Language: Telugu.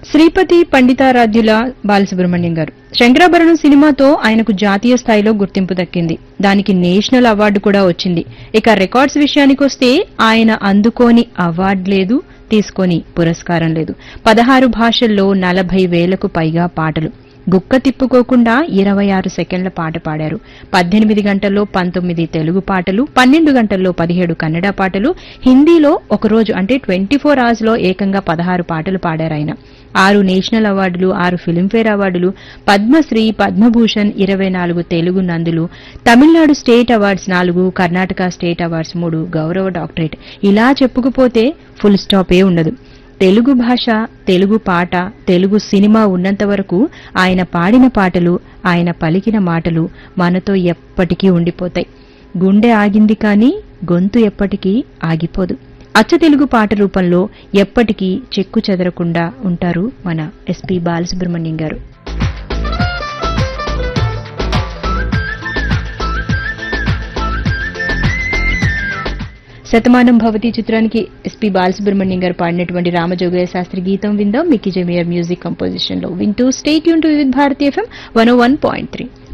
శ్రీపతి పండితారాధ్యుల బాలసుబ్రహ్మణ్యం గారు శంకరాభరణం సినిమాతో ఆయనకు జాతీయ స్థాయిలో గుర్తింపు దక్కింది దానికి నేషనల్ అవార్డు కూడా వచ్చింది ఇక రికార్డ్స్ విషయానికొస్తే ఆయన అందుకోని అవార్డు లేదు తీసుకొని పురస్కారం లేదు పదహారు భాషల్లో నలభై వేలకు పైగా పాటలు గుక్క తిప్పుకోకుండా ఇరవై ఆరు సెకండ్ల పాట పాడారు పద్దెనిమిది గంటల్లో పంతొమ్మిది తెలుగు పాటలు పన్నెండు గంటల్లో పదిహేడు కన్నడ పాటలు హిందీలో ఒక రోజు అంటే ట్వంటీ ఫోర్ అవర్స్ లో ఏకంగా పదహారు పాటలు పాడారు ఆయన ఆరు నేషనల్ అవార్డులు ఆరు ఫిల్మ్ఫేర్ అవార్డులు పద్మశ్రీ పద్మభూషణ్ ఇరవై నాలుగు తెలుగు నందులు తమిళనాడు స్టేట్ అవార్డ్స్ నాలుగు కర్ణాటక స్టేట్ అవార్డ్స్ మూడు గౌరవ డాక్టరేట్ ఇలా చెప్పుకుపోతే ఫుల్ స్టాపే ఉండదు తెలుగు భాష తెలుగు పాట తెలుగు సినిమా ఉన్నంత వరకు ఆయన పాడిన పాటలు ఆయన పలికిన మాటలు మనతో ఎప్పటికీ ఉండిపోతాయి గుండె ఆగింది కానీ గొంతు ఎప్పటికీ ఆగిపోదు అచ్చ తెలుగు పాట రూపంలో ఎప్పటికీ చెక్కు చెదరకుండా ఉంటారు మన ఎస్పి బాలసుబ్రహ్మణ్యం గారు శతమానం భవతి చిత్రానికి ఎస్పి బాలసుబ్రహ్మణ్యం గారు పాడినటువంటి రామజోగయ్య శాస్త్రి గీతం విందాం మిక్కీ జమీయర్ మ్యూజిక్ కంపోజిషన్ లో వింటూ స్టేట్ యూన్ to with Bharati FM one one point three